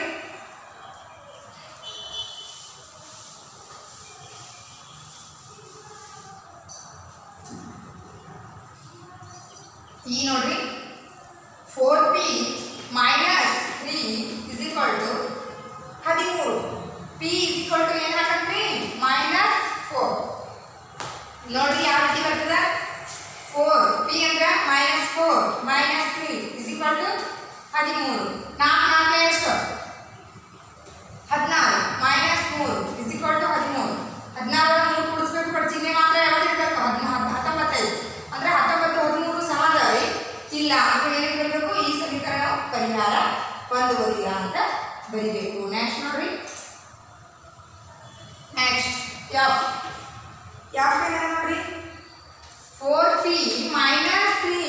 ಈ ನೋಡ್ರಿ four P minus three is equal to ಹದಿಮೂರು ಪಿ ಇಸ್ ಈಕ್ವಲ್ ಟು ಏನು ಹಾಕಂತ್ರಿ ಮೈನಸ್ ಫೋರ್ ನೋಡ್ರಿ ಯಾವ ರೀತಿ ಬರ್ತದ ಫೋರ್ ಪಿ ಅಂದ್ರೆ minus four minus three is equal to ಹದಿಮೂರು ನಾಲ್ಕು ನಾಲ್ಕು ಎಷ್ಟು ಹದಿನಾರು ಮೈನಸ್ ಮೂರು ಇಸ್ ಈಕ್ವಲ್ ಟು ಹದಿಮೂರು ಹದಿನಾರು ಮೂರು ಕೂಡಿಸ್ಬೇಕು ಬಟ್ ಚಿಹ್ನೆ ಮಾತ್ರ ಯಾವ್ದು ಇರಬೇಕು ಹದಿನಾರು ಹತ್ತೊಂಬತ್ತೈದು ಅಂದ್ರೆ ಹತ್ತೊಂಬತ್ತು ಹದಿಮೂರು ಸಮ ಅದಾವೆ ಇಲ್ಲ ಅಂದ್ರೆ ಏನಕ್ಕೆ ಬರಬೇಕು ಈ ಸಮೀಕರಣ ಪರಿಹಾರ ಹೊಂದುವುದಿಲ್ಲ ಅಂತ ಬರಿಬೇಕು ನೆಕ್ಸ್ಟ್ ನೋಡ್ರಿ ನೆಕ್ಸ್ಟ್ ಎಫ್ ಎಫ್ ಏನ ನೋಡ್ರಿ four P minus three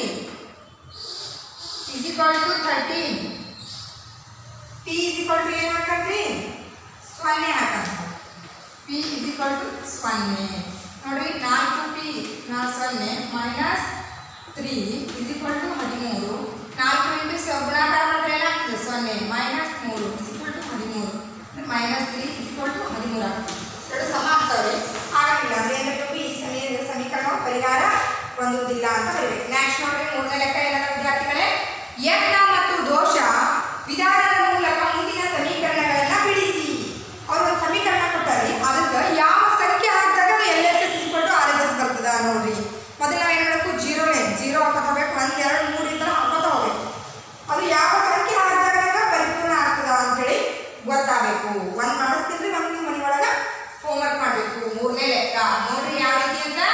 is equal to thirteen P is equal to ಏನು ಹಾಕಂತ್ರಿ ಸೊನ್ನೆ ಹಾಕಂತ ಪಿ ಇಸ್ ಈಕ್ವಲ್ ಟು ಸೊನ್ನೆ ನೋಡ್ರಿ ನಾಲ್ಕು ಪಿ ನಾ ಸೊನ್ನೆ minus three is equal to ಹದಿಮೂರು ನಾಲ್ಕು ಇಂಟು ಸ ಗುಣಾಕಾರ ಮಾಡಿದ್ರೆ ಏನಾಗ್ತದೆ ಸೊನ್ನೆ ಮೈನಸ್ ಮೂರು ಇಸ್ ಈಕ್ವಲ್ ಟು ಹದಿಮೂರು minus three is equal to ಹದಿಮೂರು ಆಗ್ತದೆ ಎರಡು ಸಮ ಆಗ್ತವೆ ಆಗಲಿಲ್ಲ ಅಂದ್ರೆ ಏನಾಗಬೇಕು ಈ ಸಮೀ ಸಮೀಕರಣ ಪರಿಹಾರ ಹೊಂದುವುದಿಲ್ಲ ಅಂತ ಬರೀಬೇಕು ನೆಕ್ಸ್ಟ್ ನೋಡ್ರಿ ಮೂರನೇ ಲೆಕ್ಕ ಏನದ ವಿದ್ಯಾರ್ಥಿಗಳೇ ಯತ್ನ ಮತ್ತು ದೋಷ ವಿಧಾನದ ಮೂಲಕ ಮುಂದಿನ ಸಮೀಕರಣಗಳನ್ನ ಬಿಡಿಸಿ ಅವ್ರು ಒಂದು ಸಮೀಕರಣ ಕೊಟ್ಟಾರೆ ಅದಕ್ಕೆ ಯಾವ ಸಂಖ್ಯೆ ಹಾಕಿದಾಗ ಅದು ಎಲ್ ಎಚ್ ಎಸ್ ಇಸ್ಕೊಟ್ಟು ಆರ್ ಎಚ್ ಎಸ್ ಬರ್ತದ ನೋಡ್ರಿ ಮೊದಲು ನಾವು ಏನು ಮಾಡಬೇಕು ಜೀರೋ ಲೈನ್ ಜೀರೋ ಹಾಕೋತ ಹೋಗ್ಬೇಕು ಒಂದು ಎರಡು ಮೂರು ಈ ಥರ ಹಾಕೋತ ಹೋಗ್ಬೇಕು ಅದು ಯಾವ ಸಂಖ್ಯೆ ಹಾಕಿದಾಗ ನಮ್ಗೆ ಪರಿಪೂರ್ಣ ಆಗ್ತದ ಅಂತೇಳಿ ಗೊತ್ತಾಗಬೇಕು ಒಂದು ಮಾಡಿಸ್ತಿದ್ರೆ ಒಂದು ನೀವು ಮನೆ ಒಳಗೆ ಹೋಮ್ವರ್ಕ್ ಮಾಡಬೇಕು ಮೂರನೇ ಲೆಕ್ಕ ನೋಡ್ರಿ ಯಾವ ರೀತಿ ಅಂತ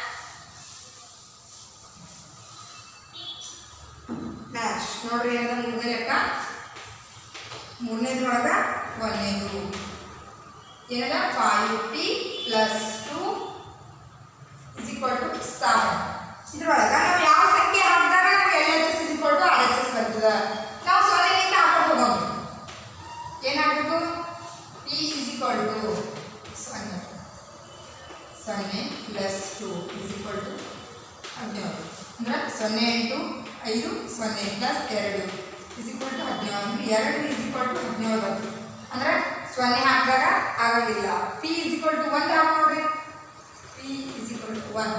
ನೆಕ್ಸ್ಟ್ ನೋಡ್ರಿ ಏನದ ಮೂರನೇ ಲೆಕ್ಕ ಮೂರನೇದ್ರೊಳಗ ಒಂದನೇದು ಏನದ five T plus two is equal to seven ಇದ್ರೊಳಗ ನಾವು ಯಾವ ಸಂಖ್ಯೆ ಹಾಕಿದಾಗ ನಾವು L H S is equal to R H S ಬರ್ತದ ನಾವು ಸೊನ್ನೆಯಿಂದ ಹಾಕೊಂಡು ಹೋಗೋದು ಏನಾಗಬೇಕು ಪಿ ಇಸ್ ಈಕ್ವಲ್ ಟು ಸೊನ್ನೆ ಸೊನ್ನೆ plus two is equal to ಹದಿನೇಳು ಅಂದ್ರೆ ಸೊನ್ನೆ ಎಂಟು ಐದು ಸೊನ್ನೆ ಪ್ಲಸ್ ಎರಡು ಇಸ್ ಈಕ್ವಲ್ ಟು ಹದಿನೇಳು ಅಂದ್ರೆ ಎರಡು ಇಸ್ ಈಕ್ವಲ್ ಟು ಹದಿನೇಳು ಬಂತು ಅಂದ್ರೆ ಸೊನ್ನೆ ಹಾಕಿದಾಗ ಆಗೋದಿಲ್ಲ P is equal to one ಹಾಕಿ ನೋಡ್ರಿ P is equal to one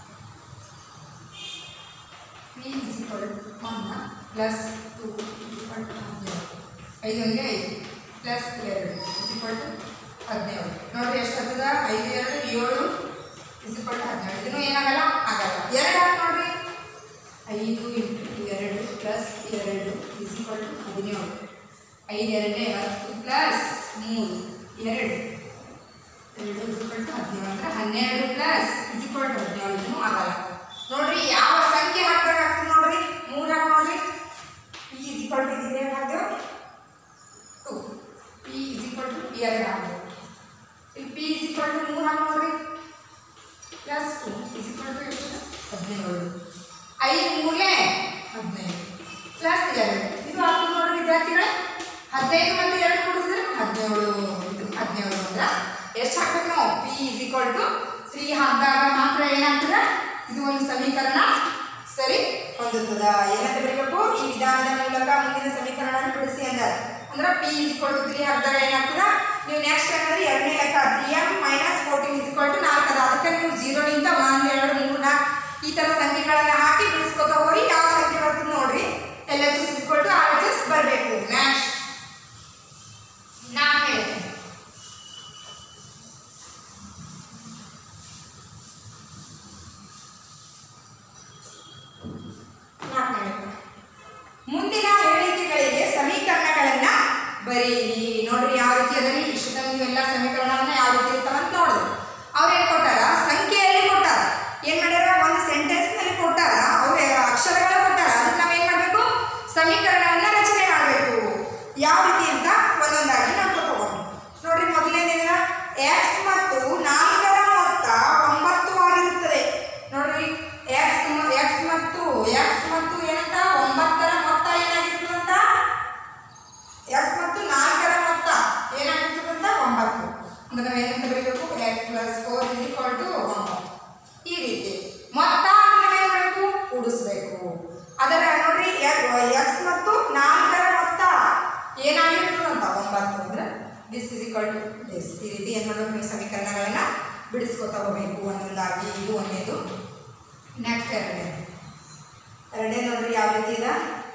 P is equal to one plus two is equal to ಹದಿನೇಳು ಐದು ಒಂದೇ ಐದು ಪ್ಲಸ್ ಎರಡು ಇಸ್ ಈಕ್ವಲ್ ಟು ಹದಿನೇಳು ನೋಡ್ರಿ ಎಷ್ಟು ಆಗ್ತದ ಐದು ಎರಡು ಏಳು ಇಸ್ ಈಕ್ವಲ್ ಟು ಹದಿನೇಳು ಇದನ್ನು ಏನಾಗಲ್ಲ ಆಗಲ್ಲ ಎರಡು ಹಾಕಿ ನೋಡ್ರಿ ಐದು ಇಂಟು ಎರಡು ಪ್ಲಸ್ ಎರಡು ಇಸ್ ಈಕ್ವಲ್ ಟು ಹದಿನೇಳು ಐದು ಎರಡನೇ ಹತ್ತು ಪ್ಲಸ್ ಮೂರು ಎರಡು ಎರಡು ಇಸ್ ಈಕ್ವಲ್ ಟು ಹದಿನೇಳು ಅಂದರೆ ಹನ್ನೆರಡು ಪ್ಲಸ್ ಇಸ್ ಈಕ್ವಲ್ ಟು ಹದಿನೇಳು ಇದನ್ನು ಆಗಲ್ಲ ನೋಡ್ರಿ ಯಾವ ಸಂಖ್ಯೆ ಹಾಕಿದಾಗ ಆಗ್ತದೆ ನೋಡ್ರಿ ಮೂರು ಹಾಕಿ ನೋಡ್ರಿ ಪಿ ಇಸ್ ಈಕ್ವಲ್ ಟು ಇದೇನು ಹಾಕ್ದೇವು two P is equal to ಎರಡು ಹಾಕ್ದೇವು ಇಲ್ಲಿ ಪಿ ಇಸ್ ಈಕ್ವಲ್ ಟು ಮೂರು ಹಾಕಿ ನೋಡ್ರಿ ಈಕ್ವಲ್ ಟು ತ್ರೀ ಹಾಕಿದಾಗ ಮಾತ್ರ ಏನಾಗ್ತದೆ ಇದು ಒಂದು ಸಮೀಕರಣ ಸರಿ ಹೊಂದುತ್ತದ ಏನಂತ ಬರೀಬೇಕು ಈ ವಿಧಾನದ ಮೂಲಕ ಮುಂದಿನ ಸಮೀಕರಣವನ್ನು ಬಿಡಿಸಿ ಅಂದಾರೆ ಅಂದ್ರೆ ಪಿ ಈಕ್ವಲ್ ಟು ತ್ರೀ ಹಾಕಿದಾಗ ಏನಾಗ್ತದ ನೀವು ನೆಕ್ಸ್ಟ್ ಏನಂದ್ರೆ ಎರಡನೇ ಲೆಕ್ಕ three M minus fourteen equal to ನಾಲ್ಕು ಅದ ಅದಕ್ಕೆ ನೀವು ಜೀರೋನಿಂದ ಒಂದು ಎರಡು ಮೂರು ನಾಲ್ಕು ಈ ಥರ ಸಂಖ್ಯೆಗಳನ್ನ ಹಾಕಿ ಬಿಡಿಸ್ಕೊತ ಹೋಗಿ ಯಾವ ಸಂಖ್ಯೆ ಬರ್ತದೆ ನೋಡ್ರಿ L H S equal to R H S ಬರಬೇಕು ನೆಕ್ಸ್ಟ್ ನಾಲ್ಕು ಹೇಳ್ತೀನಿ ನಾಲ್ಕನೇ ಲೆಕ್ಕ. ಮುಂದಿನ ಹೇಳಿಕೆಗಳಿಗೆ ಸಮೀಕರಣಗಳನ್ನ ಬರೀರಿ ನೋಡ್ರಿ ಯಾವ ರೀತಿ ಅದರಲ್ಲಿ ಇಷ್ಟು ತನಕ ನೀವೆಲ್ಲ ಸಮೀಕರಣವನ್ನ ಯಾವ ರೀತಿ ಇರ್ತಾವಂತ ನೋಡಿದ್ರು ಅವ್ರು ಏನ್ ಕೊಟ್ಟಾರ ಸಂಖ್ಯೆಯಲ್ಲಿ ಕೊಟ್ಟಾರ ಏನ್ ಮಾಡ್ಯಾರ ಒಂದು ಸೆಂಟೆನ್ಸ್ ನಲ್ಲಿ ಕೊಟ್ಟಾರ ಅವ್ರ ಅಕ್ಷರಗಳ ಕೊಟ್ಟಾರ ಅದಕ್ಕೆ ನಾವ್ ಏನ್ ಮಾಡ್ಬೇಕು ಸಮೀಕರಣವನ್ನ ರಚನೆ ಮಾಡಬೇಕು ಯಾವ ರೀತಿ ಅಂತ ಒಂದೊಂದಾಗಿ ನೋಡ್ಕೊಂಡು ಹೋಗೋಣ ನೋಡ್ರಿ ಮೊದಲನೇದೇನ ಎಕ್ಸ್ ಮತ್ತು ನಾಲ್ಕರ ಮೊತ್ತ ಒಂಬತ್ತು ಆಗಿರುತ್ತದೆ ನೋಡ್ರಿ ಎಕ್ಸ್ ಎಕ್ಸ್ ಮತ್ತು ಎಕ್ಸ್ ಮತ್ತು ಏನಂತ ಒಂಬತ್ತರ ಮೊತ್ತ ಏನಾಗಿರ್ತದಂತ ಎಕ್ಸ್ ಮತ್ತು ನಾಲ್ಕರ ಮೊತ್ತ ಏನಾಗಿರ್ತದಂತ ಒಂಬತ್ತು ಅಂದ್ರೆ ನಾವು ಏನಂತ ಬರೀಬೇಕು X plus four is equal to ಒಂಬತ್ತು ಈ ರೀತಿ ಮೊತ್ತ ಅಂದ್ರೆ ನಾವೇನ್ ಮಾಡಬೇಕು ಕೂಡಿಸ್ಬೇಕು ಅದರ ನೋಡ್ರಿ ಎಕ್ಸ್ ಮತ್ತು ನಾಲ್ಕರ ಮೊತ್ತ ಏನಾಗಿರ್ತದಂತ ಒಂಬತ್ತು ಅಂದ್ರೆ this is equal to this ಈ ರೀತಿ ಏನ್ ಮಾಡಬೇಕು ನೀವು ಸಮೀಕರಣಗಳನ್ನ ಬಿಡಿಸ್ಕೊತಾ ಹೋಗ್ಬೇಕು ಒಂದೊಂದಾಗಿ ಇದು ಒಂದೇದು ನೆಕ್ಸ್ಟ್ ಎರಡನೇ ಎರಡನೇ ನೋಡ್ರಿ ಯಾವ ರೀತಿ ಇದೆ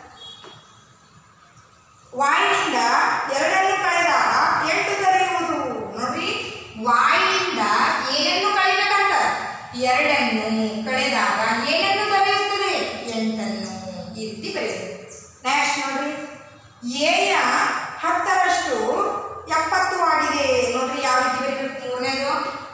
ವಾಯಿನಿಂದ ಎರಡನ್ನು ಕಳೆದಾಗ ಎಂಟು ದೊರೆಯುವುದು ನೋಡ್ರಿ ವಾಯಿನಿಂದ ಏನನ್ನು ಕಳೆಯಬೇಕಂತ ಎರಡನ್ನು ಕಳೆದಾಗ ಏನನ್ನು ದೊರೆಯುತ್ತದೆ ಎಂಟನ್ನು ಈ ರೀತಿ ಬರೆಯೋದು ನೆಕ್ಸ್ಟ್ ನೋಡ್ರಿ ಎಯ ಹತ್ತರಷ್ಟು ಎಪ್ಪತ್ತು ಆಗಿದೆ ನೋಡ್ರಿ ಯಾವ ರೀತಿ ಬರೀಬೇಕು ಮೂರನೇದು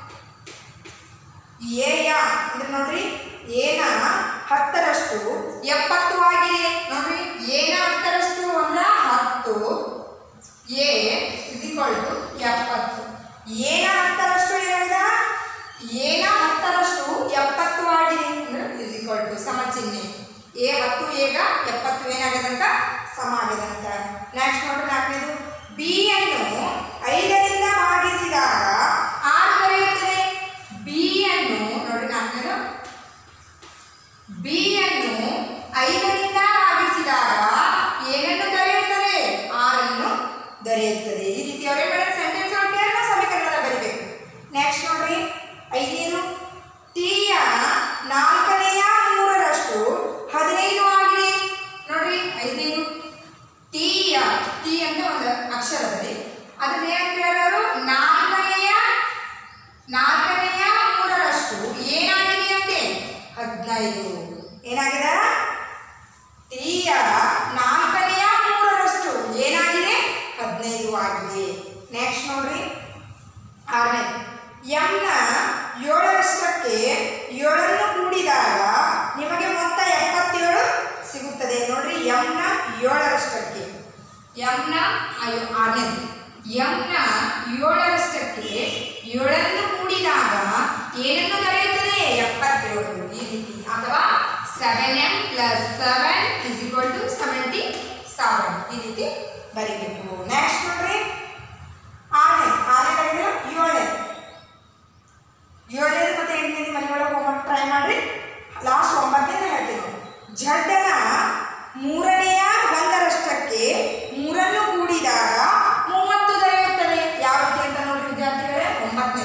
ಎಯ ಅಂದ್ರೆ ನೋಡ್ರಿ ಏನ ಹತ್ತರಷ್ಟು ಎಪ್ಪತ್ತು ಆಗಿದೆ ನೋಡ್ರಿ ಏನ ಹತ್ತರಷ್ಟು ಅಂದ್ರ ಹತ್ತು ಎ ಇಸ್ ಈಕ್ವಲ್ ಟು ಎಪ್ಪತ್ತು ಏನ ಹತ್ತರಷ್ಟು ಏನಾಗಿದೆ ಏನ ಹತ್ತರಷ್ಟು ಎಪ್ಪತ್ತು ಆಗಿದೆ ಅಂದ್ರೆ ಇಸ್ ಈಕ್ವಲ್ ಟು ಸಮ ಚಿಹ್ನೆ ಎ ಹತ್ತು ಏಗ ಎಪ್ಪತ್ತು ಏನಾಗದಂತ ಸಮ ಆಗದಂತ ನೆಕ್ಸ್ಟ್ ನೋಡ್ರಿ ನಾಲ್ಕನೇದು ಬಿ ಅನ್ನು ಐದರಿಂದ ಭಾಗಿಸಿದಾಗ ಆರು ದೊರೆಯುತ್ತದೆ ಬಿ ಅನ್ನು ನೋಡ್ರಿ ನಾಲ್ಕನೇದು ಬಿ ಅನ್ನು ಐದರಿಂದ ಭಾಗಿಸಿದಾಗ ಏನನ್ನು ದೊರೆಯುತ್ತದೆ ಆರನ್ನು ದೊರೆಯುತ್ತದೆ ಈ ರೀತಿ ಅವರೇ ಮಾಡಿದ ಸೆಂಟೆನ್ಸ್ ಒಟ್ಟಿಗೆ ಸಮೀಕರಣದ ಬರೀಬೇಕು ನೆಕ್ಸ್ಟ್ ನೋಡ್ರಿ ಐದನೇದು ಟಿಯ ನಾಲ್ಕನೆಯ ಮೂರರಷ್ಟು ಹದಿನೈದು ಆಗಿದೆ ನೋಡ್ರಿ ಐದನೇದು ಟಿಯ ಟಿ ಅಂತ ಒಂದು ಅಕ್ಷರದಲ್ಲಿ ಅದನ್ನ ಏನಂತ ಹೇಳೋರು ನಾಲ್ಕನೆಯ ನಾಲ್ಕನೆಯ ಮೂರರಷ್ಟು ಏನಾಗಿದೆ ಅಂತೆ ಹದಿನೈದು ಏನಾಗಿದೆ ಟಿಯ ನಾಲ್ಕನೆಯ ಮೂರರಷ್ಟು ಏನಾಗಿದೆ ಹದಿನೈದು ಆಗಿದೆ ನೆಕ್ಸ್ಟ್ ನೋಡ್ರಿ ಆರನೇ ಎಂನ ಏಳರಷ್ಟಕ್ಕೆ ಏಳನ್ನು ಕೂಡಿದಾಗ ನಿಮಗೆ ಮೊತ್ತ ಎಪ್ಪತ್ತೇಳು ಸಿಗುತ್ತದೆ ನೋಡ್ರಿ ಎಂನ ಏಳರಷ್ಟಕ್ಕೆ ಎಂನ ಅಯ್ಯೋ ಆರನೇದು ಎಂನ ಏಳರಷ್ಟಕ್ಕೆ ಏಳನ್ನು ಕೂಡಿದಾಗ ಏನನ್ನು ದೊರೆಯುತ್ತದೆ ಎಪ್ಪತ್ತೇಳು ಈ ರೀತಿ ಅಥವಾ seven M plus seven is equal to seventy seven ಈ ರೀತಿ ಬರೀಬೇಕು ನೆಕ್ಸ್ಟ್ ನೋಡ್ರಿ ಆರನೇ ಆರನೇ ಏಳನೇ ಏಳನೇದು ಮತ್ತೆ ಎಂಟನೇದು ಮನೆಯೊಳಗೆ ಹೋಗ್ಬಿಟ್ಟು ಟ್ರೈ ಮಾಡ್ರಿ ಲಾಸ್ಟ್ ಒಂಬತ್ತನೇದು ಹೇಳ್ತೀನಿ ಜಡ್ಡನ ಮೂರನೆಯ ಒಂದರಷ್ಟಕ್ಕೆ ಮೂರನ್ನು ಕೂಡಿದಾಗ ಮೂವತ್ತು ದೊರೆಯುತ್ತದೆ ಯಾವ ರೀತಿ ಅಂತ ನೋಡ್ರಿ ವಿದ್ಯಾರ್ಥಿಗಳೇ ಒಂಬತ್ತನೇ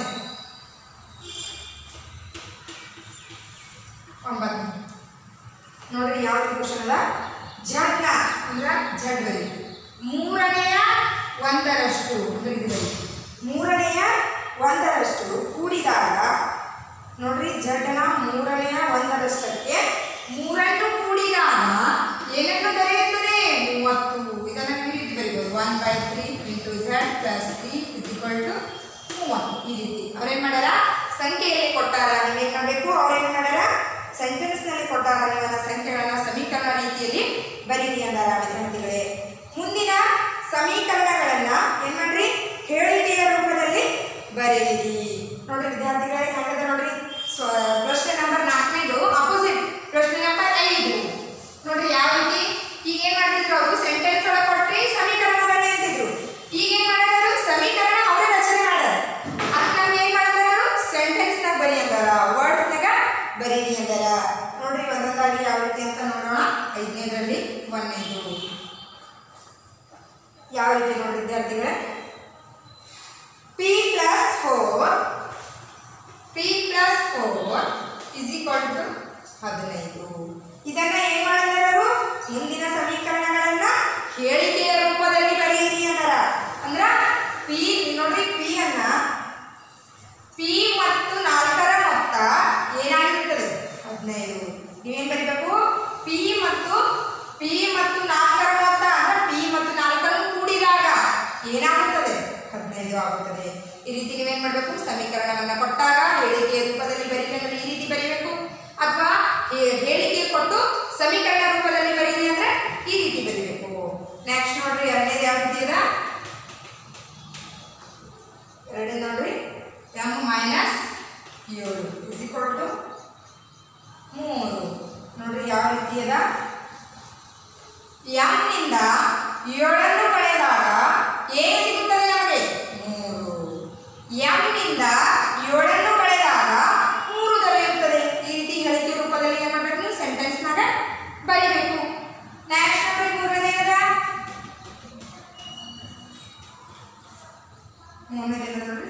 ಒಂಬತ್ತನೇ ನೋಡ್ರಿ ಯಾವ ರೀತಿ ಕ್ವಶನ್ ಅದ ಜಡ್ನ ಅಂದ್ರ ಜಡ್ ಬರಿ ಮೂರನೆಯ ಒಂದರಷ್ಟು ಅಂದ್ರೆ ಇದು ಬರಿ ಮೂರನೆಯ ಒಂದರಷ್ಟು ಕೂಡಿದಾಗ ನೋಡ್ರಿ ಜಡ್ನ ಮೂರನೆಯ ಒಂದರಷ್ಟಕ್ಕೆ ಮೂರನ್ನು ಕೂಡಿದಾಗ ಏನನ್ನು ದೊರೆಯುತ್ತದೆ ಮೂವತ್ತು ಇದನ್ನು ನೀವು ಈ ರೀತಿ ಬರೀಬೋದು one by three into Z plus three is equal to ಮೂವತ್ತು ಈ ರೀತಿ ಅವ್ರೇನು ಮಾಡ್ಯಾರ ಸಂಖ್ಯೆಯಲ್ಲಿ ಕೊಟ್ಟಾರ ನೀವೇನು ಮಾಡಬೇಕು ಅವ್ರೇನು ಮಾಡ್ಯಾರ ಸೆಂಟೆನ್ಸ್ನಲ್ಲಿ ಕೊಟ್ಟಾರ ನೀವನ್ನ ಸಂಖ್ಯೆಗಳನ್ನ ಸಮೀಕರಣ ರೀತಿಯಲ್ಲಿ ಬರೀರಿ ಅಂದಾರ ವಿದ್ಯಾರ್ಥಿಗಳೇ ಮುಂದಿನ ಸಮೀಕರಣಗಳನ್ನ ಏನ್ ಮಾಡ್ರಿ ಹೇಳಿಕೆಯ ರೂಪದಲ್ಲಿ ಬರೀರಿ ನೋಡ್ರಿ ವಿದ್ಯಾರ್ಥಿಗಳೇ ಹೆಂಗದ ನೋಡ್ರಿ ಸ್ವ ಪ್ರಶ್ನೆ ನಂಬರ್ ನಾಲ್ಕನೇದು ಅಪೋಸಿಟ್ ಪ್ರಶ್ನೆ ನಂಬರ್ ಐದು ನೋಡ್ರಿ ಯಾವ ರೀತಿ ಈಗ ಏನ್ ಮಾಡ್ತಿದ್ರು ಅವರು ಸೆಂಟೆನ್ಸ್ ಒಳಗೆ ಕೊಟ್ರಿ ಸಮೀಕರಣ ಬರೀ ಅಂತಿದ್ರು ಈಗ ಏನ್ ಮಾಡಿದ್ರು ಸಮೀಕರಣ ಅವರೇ ರಚನೆ ಮಾಡ್ಯಾರ ಅದಕ್ಕೆ ನಮ್ಗೆ ಏನ್ ಮಾಡ್ತಾರೆ ಅವರು ಸೆಂಟೆನ್ಸ್ ಇದರಲ್ಲಿ ಒಂದನೇದು ಯಾವ ರೀತಿ ನೋಡಿ ವಿದ್ಯಾರ್ಥಿಗಳೇ P plus four P plus four is equal to ಹದಿನೈದು ಇದನ್ನ ಏನ್ ಮಾಡಿದರು ಮುಂದಿನ ಸಮೀಕರಣಗಳನ್ನ ಹೇಳಿಕೆಯ ರೂಪದಲ್ಲಿ ಬರೆಯಿರಿ ಅಂದರ ಅಂದ್ರ ಪಿ ನೋಡ್ರಿ ಪಿ ಅನ್ನ ಪಿ ಮತ್ತು ನಾಲ್ಕರ ಮೊತ್ತ ಏನಾಗಿರುತ್ತದೆ ಹದಿನೈದು ನೀವೇನ್ ಬರೀಬೇಕು ಪಿ ಮತ್ತು ಪಿ ಮತ್ತು ನಾಲ್ಕರ ಮೊತ್ತ ಅಂದ್ರೆ ಪಿ ಮತ್ತು ನಾಲ್ಕರನ್ನು ಕೂಡಿದಾಗ ಏನಾಗುತ್ತದೆ ಹದಿನೈದು ಆಗುತ್ತದೆ ಈ ರೀತಿ ನೀವೇನ್ ಮಾಡಬೇಕು ಸಮೀಕರಣವನ್ನ ಕೊಟ್ಟಾಗ ಹೇಳಿಕೆಯ ರೂಪದಲ್ಲಿ ಬರೀರಿ ಅಂದ್ರೆ ಈ ರೀತಿ ಬರೀಬೇಕು ಅಥವಾ ಹೇಳಿಕೆ ಕೊಟ್ಟು ಸಮೀಕರಣ ರೂಪದಲ್ಲಿ ಬರೀರಿ ಅಂದ್ರೆ ಈ ರೀತಿ ಬರೀಬೇಕು ನೆಕ್ಸ್ಟ್ ನೋಡ್ರಿ ಎರಡನೇದು ಯಾವ ರೀತಿ ಇದೆ ಎರಡು ನೋಡ್ರಿ ಎಂ ಮೈನಸ್ ಏಳು ಇಸ್ ಈಕ್ವಲ್ ಟು ಮೂರು ನೋಡ್ರಿ ಯಾವ ರೀತಿ ಅದ ಎಂನಿಂದ ಏಳನ್ನು ಕಳೆದಾಗ ಏನು ಸಿಗುತ್ತದೆ ನಮಗೆ ಮೂರು ಎಂನಿಂದ ಏಳನ್ನು ಕಳೆದಾಗ ಮೂರು ದೊರೆಯುತ್ತದೆ ಈ ರೀತಿ ಹೇಳಿಕೆ ರೂಪದಲ್ಲಿ ಏನು ಮಾಡಬೇಕು ನೀವು ಸೆಂಟೆನ್ಸ್ನಾಗ ಬರೀಬೇಕು ನೆಕ್ಸ್ಟ್ ನೋಡ್ರಿ ಮೂರನೇದ ಮೂರನೇದ ನೋಡ್ರಿ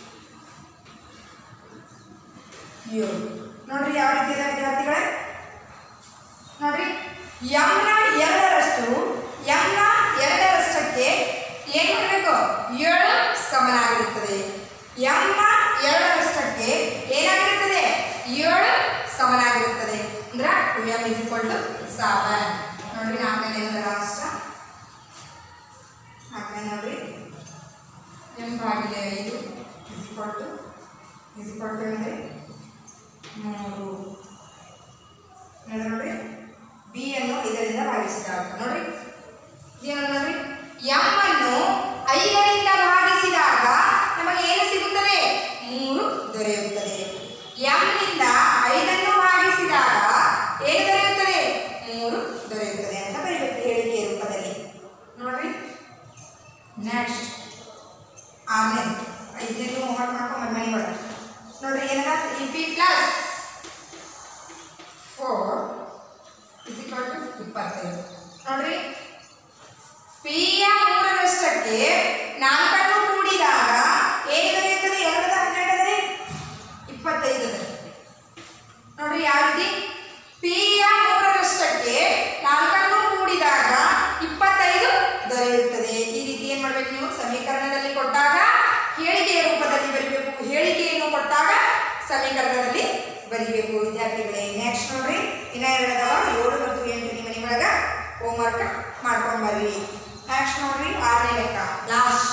ಏಳು ನೋಡ್ರಿ ಯಾವ ರೀತಿ ಇದೆ ವಿದ್ಯಾರ್ಥಿಗಳೇ ನೋಡ್ರಿ ಎಂನ ಎರಡರಷ್ಟು ಎಂನ ಎರಡರಷ್ಟಕ್ಕೆ ಏನು ಮಾಡಬೇಕು ಏಳು ಸಮನಾಗಿರುತ್ತದೆ ಎಂನ ಎರಡರಷ್ಟಕ್ಕೆ ಏನಾಗಿರುತ್ತದೆ ಏಳು ಸಮನಾಗಿರುತ್ತದೆ ಅಂದ್ರೆ two M is equal to seven ನೋಡ್ರಿ ನಾಲ್ಕನೇ ಲಾಸ್ಟ್ ನಾಲ್ಕನೇ ನೋಡ್ರಿ ಎಂ ಭಾಗಿಲೆ ಐದು is equal to is equal to ಅಂದರೆ ಮೂರು ನೋಡಿ ನೋಡ್ರಿ ಬಿ ಅನ್ನು ಇದರಿಂದ ಭಾಗಿಸಿದಾಗ ನೋಡ್ರಿ ಏನು ನೋಡ್ರಿ ಎಂ ಅನ್ನು ಐದರಿಂದ ಭಾಗಿಸಿದಾಗ ನಮಗೆ ಏನು ಸಿಗುತ್ತದೆ ಮೂರು ದೊರೆಯುತ್ತದೆ ಎಂನಿಂದ ಐದನ್ನು ಭಾಗಿಸಿದಾಗ ಏನು ದೊರೆಯುತ್ತದೆ ಮೂರು ದೊರೆಯುತ್ತದೆ ಅಂತ ಬರೀಬೇಕು ಹೇಳಿಕೆ ರೂಪದಲ್ಲಿ ನೋಡ್ರಿ ನೆಕ್ಸ್ಟ್ ಆಮೇಲೆ ಐದನೇದು ಹೋಮ್ವರ್ಕ್ ಮಾಡ್ಕೊಂಡು ಮನೆ ಒಳಗೆ ನೋಡ್ರಿ ಏನದ three P plus four is equal to ಇಪ್ಪತ್ತೈದು ನೋಡ್ರಿ ಪಿಯ ಮೂರರಷ್ಟಕ್ಕೆ ನಾಲ್ಕನ್ನು ಕೂಡಿದಾಗ ಏನು ದೊರೆಯುತ್ತದೆ ಎರಡದ ಹನ್ನೆರಡದರೆ ಇಪ್ಪತ್ತೈದು ನೋಡ್ರಿ ಯಾವ ರೀತಿ ಪಿಯ ಮೂರರಷ್ಟಕ್ಕೆ ನಾಲ್ಕನ್ನು ಕೂಡಿದಾಗ ಇಪ್ಪತ್ತೈದು ದೊರೆಯುತ್ತದೆ ಈ ರೀತಿ ಏನು ಮಾಡ್ಬೇಕು ನೀವು ಸಮೀಕರಣದಲ್ಲಿ ಕೊಟ್ಟಾಗ ಹೇಳಿಕೆಯ ರೂಪದಲ್ಲಿ ಬರೀಬೇಕು ಹೇಳಿಕೆಯನ್ನು ಕೊಟ್ಟಾಗ ಸಮೀಕರಣದಲ್ಲಿ ಬರೀಬೇಕು ವಿದ್ಯಾರ್ಥಿಗಳೇ ನೆಕ್ಸ್ಟ್ ನೋಡ್ರಿ ಇನ್ನ ಎರಡು ಅದಾವ ಏಳು ಮತ್ತು ಎಂಟು ನಿಮ್ಮ ಮನೆ ಒಳಗ ಹೋಮ್ವರ್ಕ್ ಮಾಡ್ಕೊಂಡು ಬರ್ರಿ ನೆಕ್ಸ್ಟ್ ನೋಡ್ರಿ ಆರನೇ ಲೆಕ್ಕ ಲಾಸ್ಟ್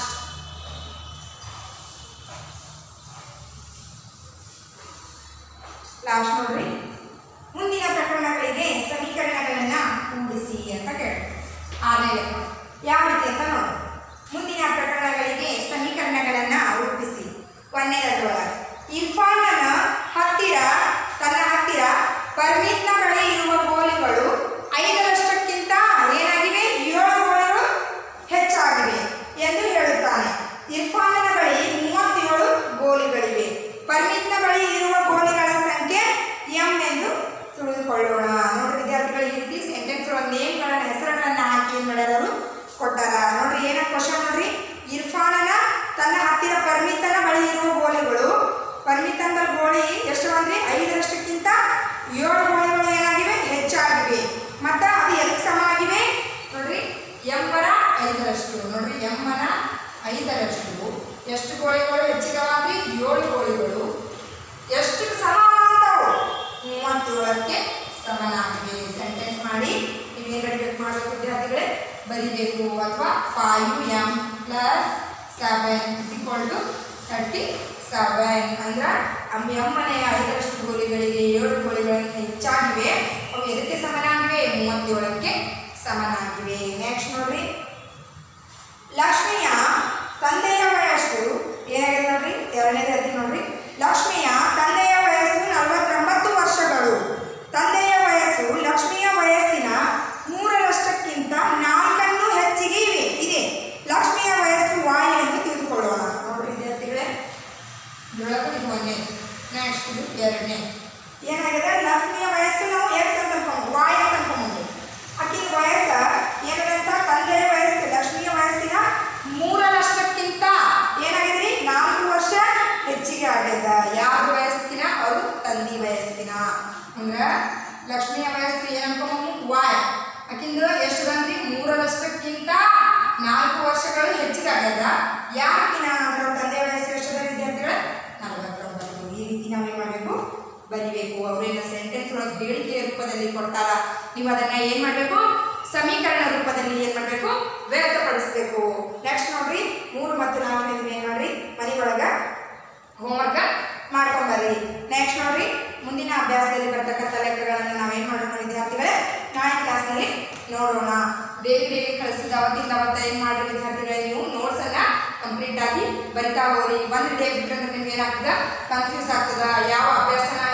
ಲಾಸ್ಟ್ ನೋಡ್ರಿ ಮುಂದಿನ ಪ್ರಕರಣಗಳಿಗೆ ಸಮೀಕರಣಗಳನ್ನ ಕೂಡಿಸಿ ಅಂತ ಕೇಳಿ ಆರನೇ ಲೆಕ್ಕ ಯಾವ ರೀತಿ ಅಂತ ನೋಡಿ ಮುಂದಿನ ಪ್ರಕರಣಗಳಿಗೆ ಸಮೀಕರಣಗಳನ್ನ ರೂಪಿಸಿ ಒಂದನೇದರೊಳಗೆ ಇರ್ಫಾನನ ಹತ್ತಿರ ತನ್ನ ಹತ್ತಿರ ಪರ್ಮಿತ್ನ ಬಳಿ ಇರುವ ಗೋಲಿಗಳು ಐದರಷ್ಟಕ್ಕಿಂತ ಏನಾಗಿವೆ ಏಳು ಗೋಲಿಗಳು ಹೆಚ್ಚಾಗಿವೆ ಎಂದು ಹೇಳುತ್ತಾನೆ ಇರ್ಫಾನನ ಬಳಿ ಮೂವತ್ತೇಳು ಗೋಲಿಗಳಿವೆ ಪರ್ಮಿತ್ನ ಬಳಿ ಇರುವ ಗೋಲಿಗಳ ಸಂಖ್ಯೆ ಎಂ ಎಂದು ತಿಳಿದುಕೊಳ್ಳೋಣ ನೋಡ್ರಿ ವಿದ್ಯಾರ್ಥಿಗಳು ಈ ರೀತಿ ಸೆಂಟೆನ್ಸ್ ನೇಮ್ಗಳನ್ನ ಹೆಸರುಗಳನ್ನ ಹಾಕಿ ಏನ್ ಮಾಡ್ಯಾರ ಕೊಟ್ಟಾರ ನೋಡ್ರಿ ಏನ ಕ್ವಶನ್ ನೋಡ್ರಿ ಇರ್ಫಾನನ ತನ್ನ ಹತ್ತಿರ ಪರ್ಮಿತನ ಬಳಿ ಇರುವ ಗೋಲಿಗಳು ಪರ್ಮಿತನ ಬಳಿ ಗೋಲಿ ಎಷ್ಟು ಅಂದ್ರೆ ಐದರಷ್ಟಕ್ಕಿಂತ ಏಳು ಗೋಲಿಗಳು ಏನಾಗಿವೆ ಹೆಚ್ಚಾಗಿವೆ ಮತ್ತ ಅದು ಎದಕ್ಕೆ ಸಮ ಆಗಿವೆ ನೋಡ್ರಿ ಎಂಬರ ಐದರಷ್ಟು ನೋಡ್ರಿ ಎಮ್ಮನ ಐದರಷ್ಟು ಎಷ್ಟು ಗೋಳಿಗಳು ಹೆಚ್ಚಿಗವಾಗಿ ಏಳು ಗೋಳಿಗಳು ಎಷ್ಟು ಸಮಾನ ಅಂತಾವು ಮೂವತ್ತೇಳಕ್ಕೆ ಸಮನಾಗಿವೆ ಸೆಂಟೆನ್ಸ್ ಮಾಡಿ ನೀವೇನು ಬರಿಬೇಕು ಮಾಡಬೇಕು ವಿದ್ಯಾರ್ಥಿಗಳೇ ಬರಿಬೇಕು ಅಥವಾ five M plus seven equal to thirty seven ಅಂದ್ರೆ ಅಮ್ಮ ಎಮ್ಮನೆ ಐದರಷ್ಟು ಗೋಲಿಗಳಿಗೆ ಏಳು ಗೋಲಿಗಳನ್ನು ಹೆಚ್ಚಾಗಿವೆ ಅವು ಎದಕ್ಕೆ ಸಮನಾಗಿವೆ ಮೂವತ್ತೇಳಕ್ಕೆ ಸಮನಾಗಿವೆ ನೆಕ್ಸ್ಟ್ ನೋಡ್ರಿ ಲಕ್ಷ್ಮಿಯ ತಂದೆಯ ವಯಸ್ಸು ಏನಾಗಿದೆ ನೋಡ್ರಿ ಎರಡನೇದು ಹೇಳ್ತೀನಿ ನೋಡ್ರಿ ಲಕ್ಷ್ಮಿಯ ತಂದೆಯ ವಯಸ್ಸು ನಲವತ್ತೊಂಬತ್ತು ವರ್ಷಗಳು ತಂದೆಯ ವಯಸ್ಸು ಲಕ್ಷ್ಮಿಯ ವಯಸ್ಸಿನ ಮೂರರಷ್ಟಕ್ಕಿಂತ ನಾಲ್ಕನ್ನು ಹೆಚ್ಚಿಗೆ ಇವೆ ಇದೆ ಲಕ್ಷ್ಮಿಯ ವಯಸ್ಸು ವಾಯು ಎಂದು ತಿಳಿದುಕೊಳ್ಳೋಣ ನೋಡ್ರಿ ವಿದ್ಯಾರ್ಥಿಗಳೇ ಬೆಳಕು ಇದು ಒಂದೇ ನೆಕ್ಸ್ಟ್ ಇದು ಎರಡನೇ ಏನಾಗಿದೆ ಲಕ್ಷ್ಮಿಯ ವಯಸ್ಸು ನಾವು ಎಕ್ಸ್ ಅಂತ ಅನ್ಕೊಂಡು ವಾಯ್ ಅಂತ ಅನ್ಕೊಂಡು ಆಕಿನ ರೂಪದಲ್ಲಿ ಕೊಡ್ತಾರ ನೀವು ಅದನ್ನ ಏನ್ ಮಾಡಬೇಕು ಸಮೀಕರಣ ರೂಪದಲ್ಲಿ ಏನ್ ಮಾಡಬೇಕು ವ್ಯಕ್ತಪಡಿಸಬೇಕು ನೆಕ್ಸ್ಟ್ ನೋಡ್ರಿ ಮೂರು ಮತ್ತು ನಾಲ್ಕನೇ ದಿನ ಏನ್ ಮಾಡ್ರಿ ಮನೆ ಒಳಗ ಹೋಮ್ವರ್ಕ್ ಮಾಡ್ಕೊಂಬರ್ರಿ ನೆಕ್ಸ್ಟ್ ನೋಡ್ರಿ ಮುಂದಿನ ಅಭ್ಯಾಸದಲ್ಲಿ ಬರ್ತಕ್ಕಂಥ ಲೆಕ್ಕಗಳನ್ನು ನಾವೇನ್ ಮಾಡೋಣ ವಿದ್ಯಾರ್ಥಿಗಳೇ ನಾಳೆ ಕ್ಲಾಸ್ನಲ್ಲಿ ನೋಡೋಣ ಡೈಲಿ ಡೈಲಿ ಕಳಿಸಿದ ಅವತ್ತಿಂದ ಅವತ್ತ ಏನು ಮಾಡ್ರಿ ವಿದ್ಯಾರ್ಥಿಗಳೇ ನೀವು ನೋಟ್ಸ್ ಅನ್ನ ಕಂಪ್ಲೀಟ್ ಆಗಿ ಬರಿತಾ ಹೋಗ್ರಿ ಒಂದು ಡೇ ಬಿಟ್ಟರೆ ನಿಮ್ಗೆ ಏನಾಗ್ತದ ಕನ್ಫ್ಯೂಸ್ ಆಗ್ತದ ಯಾವ ಅಭ್ಯಾಸನ